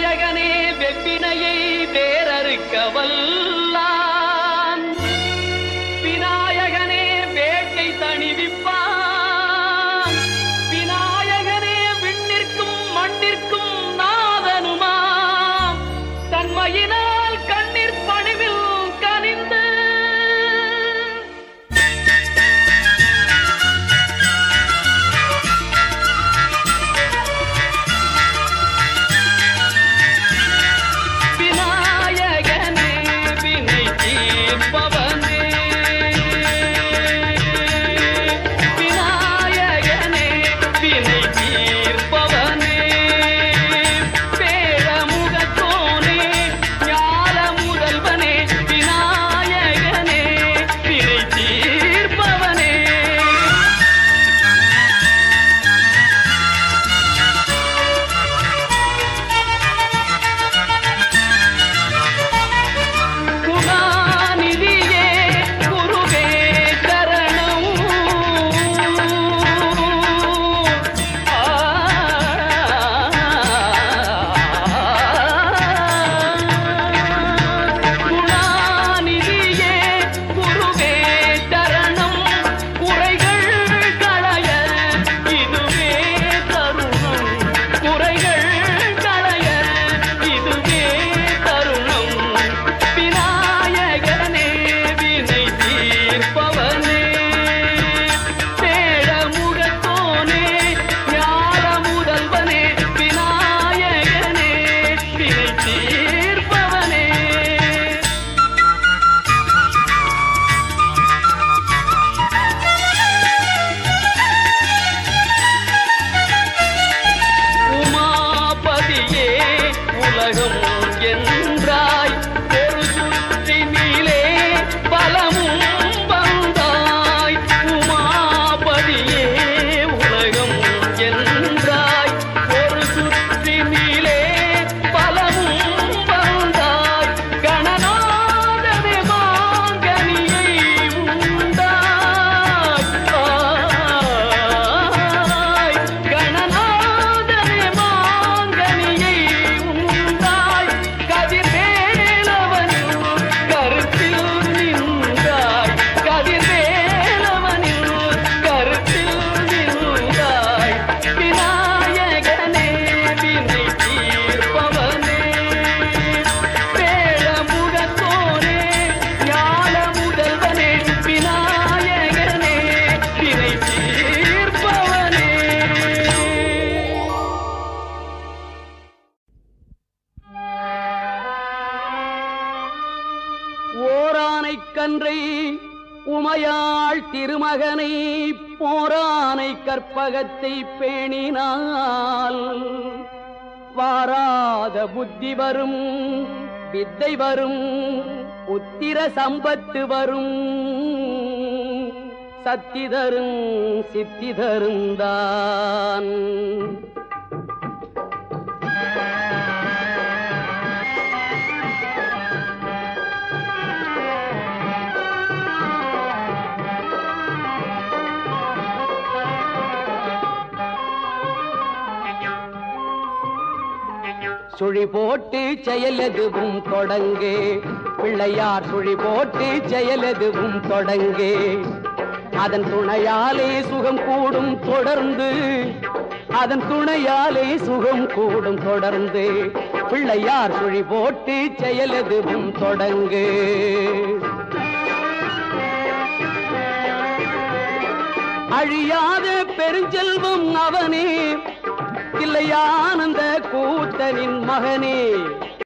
விநாயகனே வெப்பினையை வேறறுக்க வல்லான் விநாயகனே வேட்டை தணிவிப்பான் விநாயகனே விண்ணிற்கும் மண்ணிற்கும் நாதனுமாம் தன்மையினால் கண்ணீர் பணிவில் கனிந்து விநாயகனே வினை தீர்ப்பவனே விநாயகனே வினை தீர்ப்பவனே பேரமுகத்தோனே ஞான முதல்வனே விநாயகனே வினை தீர்ப்பவனே குணாநிதியே குருவே சரணம் ஆ குணாநிதியே குருவே சரணம் குறைகள் களைய இதுவே தருணம் குறைகள் களைய இதுவே தருணம் விநாயகனே வினை தீர்ப்பவனே பேழமுகத்தோனே ஞான முதல்வனே விநாயகனே வினை தீர்ப்பவனே உமாபதியே உலகம் என்றாய் ஒரு சுற்றினிலே பலமும் வந்தாய் உமாபதியே உலகம் என்றாய் ஒரு சுற்றினிலே பலமும் வந்தாய் கணநாதனே மாங்கனியை உண்டாய் ஆய் கணநாதனே மாங்கனியை உண்டாய் கதிர்வேலவனில் கருத்தில் நின்றாய் கதிர்வேலவனில் கருத்தில் நின்றாய் விநாயகனே வினை தீர்ப்பவனே பேழமுகத்தோனே ஞான முதல்வனே விநாயகனே வினை தீர்ப்பவனே ஓரானை கன்றை உமையாள் திருமகனை போரானை கற்பகத்தை பேணினால் வாராத புத்தி வரும் வித்தை வரும் புத்திர சம்பத்து வரும் சத்தி தரும் சித்தி தருந்தான் சுழி போட்டு செயலெதுவும் தொடங்கு பிள்ளையார் சுழி போட்டு செயலெதுவும் தொடங்கு அதன் துணையாலே சுகம் கூடும் தொடர்ந்து அதன் துணையாலே சுகம் கூடும் தொடர்ந்து பிள்ளையார் சுழி போட்டு செயலெதுவும் தொடங்கு அழியாத பெருஞ்செல்வம் அவனே இல்லையானந்த கூத்தனின் மகனே